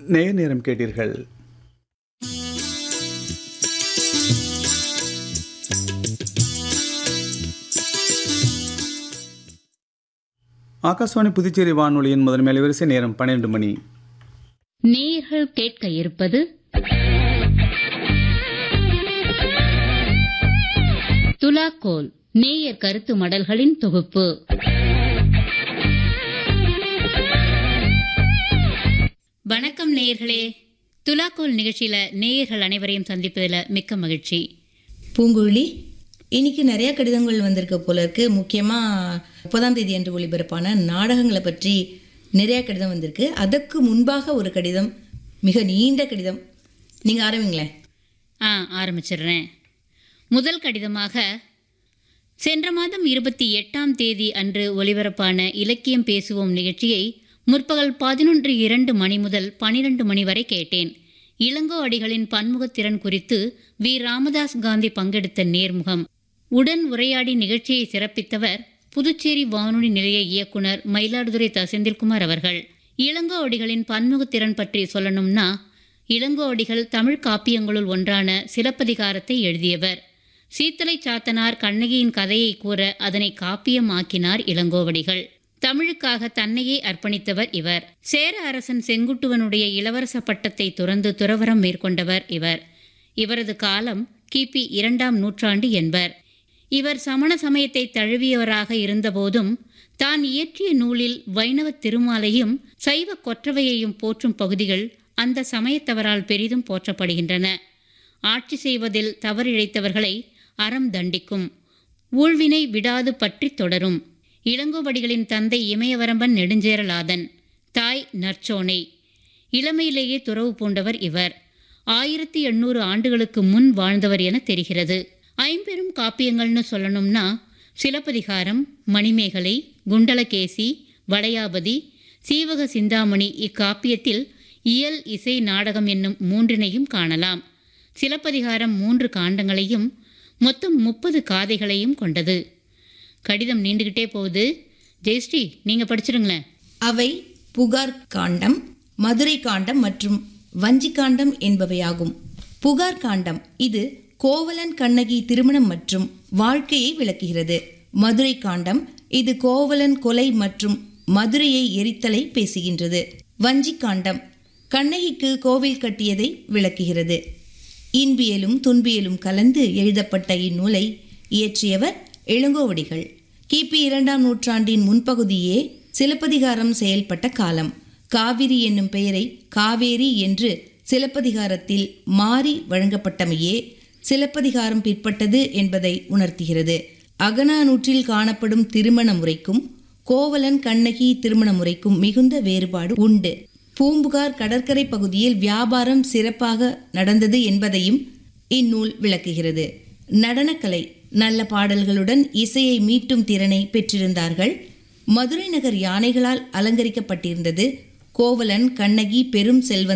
நேர் நேரம் கேட்டீர்கள் ஆகாஷ்வாணி புதுச்சேரி வானொலியின் முதன்மை அலைவரிசை நேரம் பன்னிரண்டு மணி நேயர்கள் கேட்க இருப்பது துலாக்கோல் நேயர் கருத்து மடல்களின் தொகுப்பு வணக்கம் நேயர்களே துலாக்கோல் நிகழ்ச்சியில நேயர்கள் அனைவரையும் சந்திப்பதில் மிக்க மகிழ்ச்சி பூங்குழலி இன்னைக்கு நிறைய கடிதங்கள் வந்திருக்க போல இருக்கு முக்கியமாக முப்பதாம் தேதி அன்று ஒளிபரப்பான நாடகங்களை பற்றி நிறைய கடிதம் வந்திருக்கு அதற்கு முன்பாக ஒரு கடிதம் மிக நீண்ட கடிதம் நீங்கள் ஆரம்பிங்களேன் ஆ ஆரம்பிச்சிடுறேன் முதல் கடிதமாக சென்ற மாதம் இருபத்தி எட்டாம் தேதி அன்று ஒலிபரப்பான இலக்கியம் பேசுவோம் நிகழ்ச்சியை முற்பகல் பதினொன்று இரண்டு மணி முதல் பனிரெண்டு மணி வரை கேட்டேன் இளங்கோ அடிகளின் பன்முகத்திறன் குறித்து வி ராமதாஸ் காந்தி பங்கெடுத்த நேர்முகம் உடன் உரையாடி நிகழ்ச்சியை சிறப்பித்தவர் புதுச்சேரி வானொலி நிலைய இயக்குனர் மயிலாடுதுறை த செந்தில்குமார் அவர்கள் இளங்கோ அடிகளின் பன்முகத்திறன் பற்றி சொல்லணும்னா இளங்கோ அடிகள் தமிழ் காப்பியங்களுள் ஒன்றான சிலப்பதிகாரத்தை எழுதியவர் சீத்தலை சாத்தனார் கண்ணகியின் கதையை கூற அதனை காப்பியமாக்கினார் இளங்கோவடிகள் தமிழுக்காக தன்னையே அர்ப்பணித்தவர் இவர் சேர அரசன் செங்குட்டுவனுடைய இளவரச பட்டத்தை துறந்து துறவரம் மேற்கொண்டவர் இவர் இவரது காலம் கிபி இரண்டாம் நூற்றாண்டு என்பர் இவர் சமண சமயத்தை தழுவியவராக இருந்தபோதும் தான் இயற்றிய நூலில் வைணவ திருமாலையும் சைவ கொற்றவையையும் போற்றும் பகுதிகள் அந்த சமயத்தவரால் பெரிதும் போற்றப்படுகின்றன ஆட்சி செய்வதில் தவறிழைத்தவர்களை அறம் தண்டிக்கும் ஊழ்வினை விடாது பற்றி தொடரும் இளங்கோவடிகளின் தந்தை இமயவரம்பன் நெடுஞ்சேரலாதன் தாய் நற்சோனை இளமையிலேயே துறவு பூண்டவர் இவர் ஆயிரத்தி எண்ணூறு ஆண்டுகளுக்கு முன் வாழ்ந்தவர் என தெரிகிறது ஐம்பெரும் காப்பியங்கள்னு சொல்லணும்னா சிலப்பதிகாரம் மணிமேகலை குண்டலகேசி வளையாபதி சீவக சிந்தாமணி இக்காப்பியத்தில் இயல் இசை நாடகம் என்னும் மூன்றினையும் காணலாம் சிலப்பதிகாரம் மூன்று காண்டங்களையும் மொத்தம் முப்பது காதைகளையும் கொண்டது கடிதம் நீண்டுகிட்டே போகுது ஜெயஸ்ரீ நீங்க படிச்சிருங்களேன் அவை புகார் காண்டம் மதுரை காண்டம் மற்றும் வஞ்சி காண்டம் என்பவையாகும் புகார் காண்டம் இது கோவலன் கண்ணகி திருமணம் மற்றும் வாழ்க்கையை விளக்குகிறது மதுரை காண்டம் இது கோவலன் கொலை மற்றும் மதுரையை எரித்தலை பேசுகின்றது வஞ்சி காண்டம் கண்ணகிக்கு கோவில் கட்டியதை விளக்குகிறது இன்பியலும் துன்பியலும் கலந்து எழுதப்பட்ட இந்நூலை இயற்றியவர் இளங்கோவடிகள் கிபி இரண்டாம் நூற்றாண்டின் முன்பகுதியே சிலப்பதிகாரம் செயல்பட்ட காலம் காவிரி என்னும் பெயரை காவேரி என்று சிலப்பதிகாரத்தில் மாறி வழங்கப்பட்டமையே சிலப்பதிகாரம் பிற்பட்டது என்பதை உணர்த்துகிறது அகநானூற்றில் காணப்படும் திருமண முறைக்கும் கோவலன் கண்ணகி திருமண முறைக்கும் மிகுந்த வேறுபாடு உண்டு பூம்புகார் கடற்கரை பகுதியில் வியாபாரம் சிறப்பாக நடந்தது என்பதையும் இந்நூல் விளக்குகிறது நடனக்கலை நல்ல பாடல்களுடன் இசையை மீட்டும் திறனை பெற்றிருந்தார்கள் மதுரை நகர் யானைகளால் அலங்கரிக்கப்பட்டிருந்தது கோவலன் கண்ணகி பெரும் செல்வன்